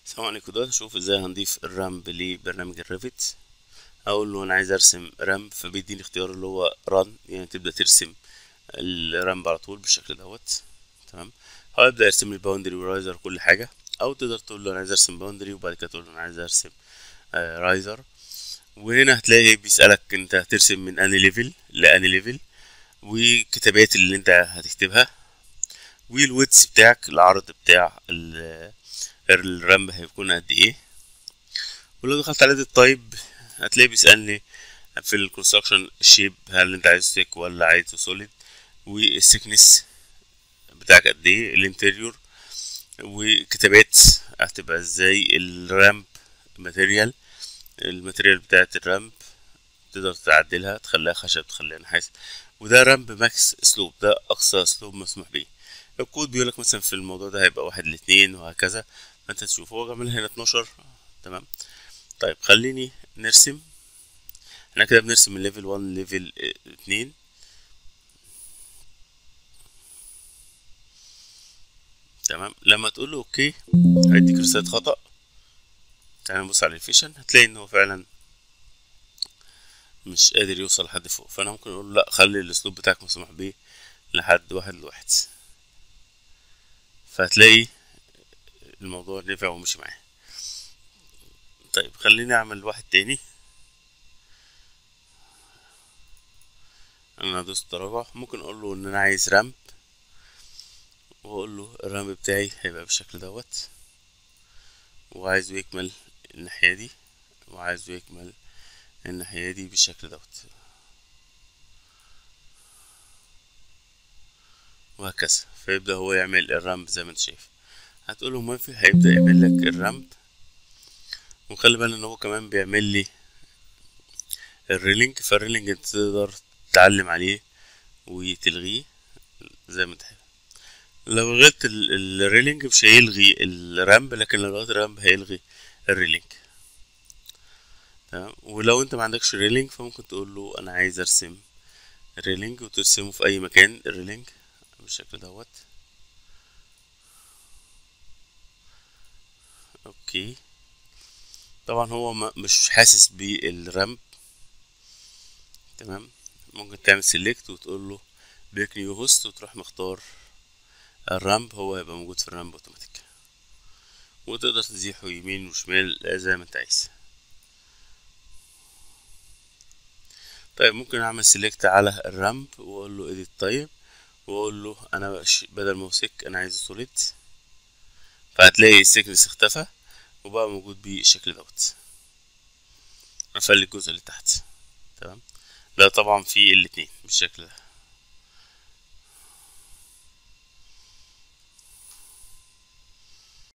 السلام عليكم دلوقتي اشوف ازاي هنضيف الرامب لبرنامج الريفت اقول له انا عايز ارسم رامب فبيديني اختيار اللي هو ران يعني تبدا ترسم الرامب على طول بالشكل دوت تمام هو يبدا يرسم لي باوندري ورايزر كل حاجه او تقدر تقول له انا عايز ارسم باوندري وبعد كده تقول له انا عايز ارسم آه رايزر وهنا هتلاقي بيسالك انت هترسم من اني ليفل لاني ليفل وكتابات اللي انت هتكتبها والويتس بتاعك العرض بتاع الرامب هيكون قد ايه ولو دخلت على التايب هتلاقي بيسألني في الكونستراكشن الشيب هل انت عايز ستيك ولا عايزه سوليد والسكنس بتاعك قد ايه الانتريور وكتابات هتبقى ازاي الرامب ماتيريال الماتيريال بتاعت الرامب تقدر تعدلها تخليها خشب تخليها نحاس وده رامب ماكس اسلوب ده اقصى اسلوب مسموح بيه الكود بيقولك مثلا في الموضوع ده هيبقى واحد لاتنين وهكذا فانت تشوف هو عاملها هنا اتناشر تمام طيب خليني نرسم احنا كده بنرسم من ليفل 1 ليفل اتنين تمام لما تقول له اوكي هيديك رسالة خطأ تعالى نبص على الفيشن هتلاقي ان هو فعلا مش قادر يوصل لحد فوق فانا ممكن اقول له لا خلي الاسلوب بتاعك مسموح بيه لحد واحد لواحد فهتلاقي الموضوع نفع ومشي معاه طيب خليني اعمل واحد تاني انا دوست تراجع ممكن اقول له ان انا عايز رامب واقول له الرامب بتاعي هيبقى بالشكل دوت وعايزه يكمل الناحية دي وعايزه يكمل الناحية دي بالشكل دوت وهكذا فيبدأ هو يعمل الرامب زي ما انت شايف هتقوله موافق هيبدأ يعمل لك الرامب وخلي بالك ان هو كمان بيعمل لي الريلينج فالريلينج انت تقدر تتعلم عليه وتلغيه زي ما انت حابب لو لغيت الريلينج مش هيلغي الرامب لكن لو لغيت الرامب هيلغي الريلينج تمام ولو انت ما عندكش ريلينج فممكن تقول له انا عايز ارسم ريلينج وترسمه في اي مكان الريلينج بالشكل دوت اوكي طبعا هو مش حاسس بالرامب تمام ممكن تعمل سيلكت وتقول له بيك نيو هوست وتروح مختار الرامب هو هيبقى موجود في الرامب اوتوماتيك وتقدر تزيحه يمين وشمال زي ما انت عايز طيب ممكن اعمل سيلكت على الرامب واقول له اديت طيب واقول له انا بدل ما امسك انا عايزه سوليد فهتلاقي السكنس اختفى وبقى موجود بالشكل دوت قفل الجزء اللي تحت تمام ده طبعا في الاتنين بالشكل ده